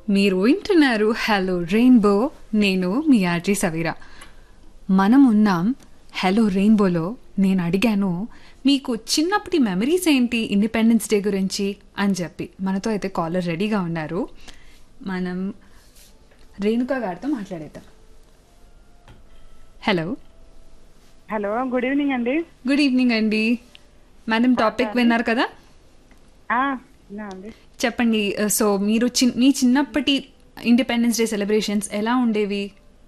మీరు వింటున్నారు hello rainbow నేను మీ ఆర్జీ సవీరా మనం ఉన్నాం హలో రెయిన్బోలో నేను అడిగాను మీకు చిన్నప్పటి మెమరీస్ ఏంటి ఇండిపెండెన్స్ డే గురించి అని చెప్పి మనతో అయితే కాలర్ రెడీగా ఉన్నారు మనం రేణుకా గారితో మాట్లాడేద్దాం హలో హలో గుడ్ ఈవినింగ్ అండి గుడ్ ఈవినింగ్ అండి మేడం టాపిక్ విన్నారు కదా ఆ, విన్నా అండి చెప్పండి సో మీరు చిన్ మీ చిన్నప్పటి ఇండిపెండెన్స్ డే సెలబ్రేషన్స్ ఎలా ఉండేవి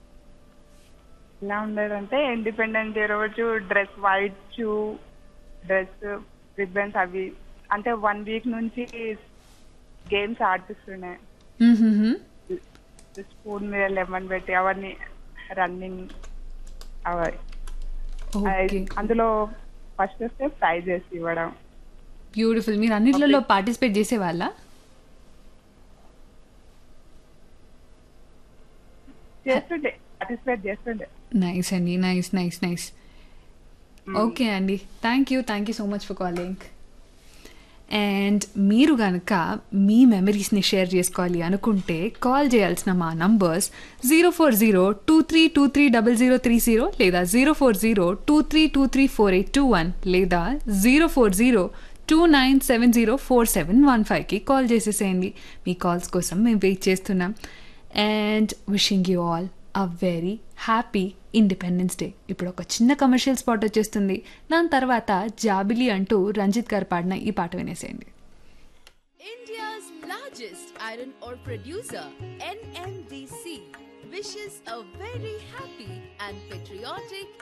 ఎలా ఉండేదంటే ఇండిపెండెన్స్ డే రోజు dress white shoe dress ribbons అవి అంటే వన్ వీక్ నుంచి గేమ్స్ ఆడిపిస్తుండే మ్మ్హ్మ్. స్పూన్ మీద లెమన్ పెట్టి అవన్నీ రన్నింగ్ అవి ఓకే అందులో ఫస్ట్ వస్తే ప్రైజెస్ ఇవ్వడం బ్యూటిఫుల్ మీరు అన్నిట్లలో పార్టిసిపేట్ చేసేవాళ్ళ చేస్తుండే పార్టిసిపేట్ చేస్తుండే నైస్ అండి నైస్ నైస్ నైస్ ఓకే అండి thank you thank you so much for calling and మీరు కనుక మీ మెమరీస్ని షేర్ చేసుకోవాలి అనుకుంటే కాల్ చేయాల్సిన మా numbers zero four zero two three two three double zero three zero లేదా zero four zero two three two three four eight two one లేదా zero four zero two nine seven zero four seven one ఫైవ్కి call చేసేసేయండి మీ calls కోసం మేము wait చేస్తున్నాం and wishing you all a very happy Independence Day ఇప్పుడు ఒక చిన్న కమర్షియల్ స్పాట్ వచ్చేస్తుంది దాని తర్వాత జాబిలి అంటూ రంజిత్ గారు పాడిన ఈ పాట వినేసేయండి India's largest iron ore producer, NMDC, wishes a very happy and patriotic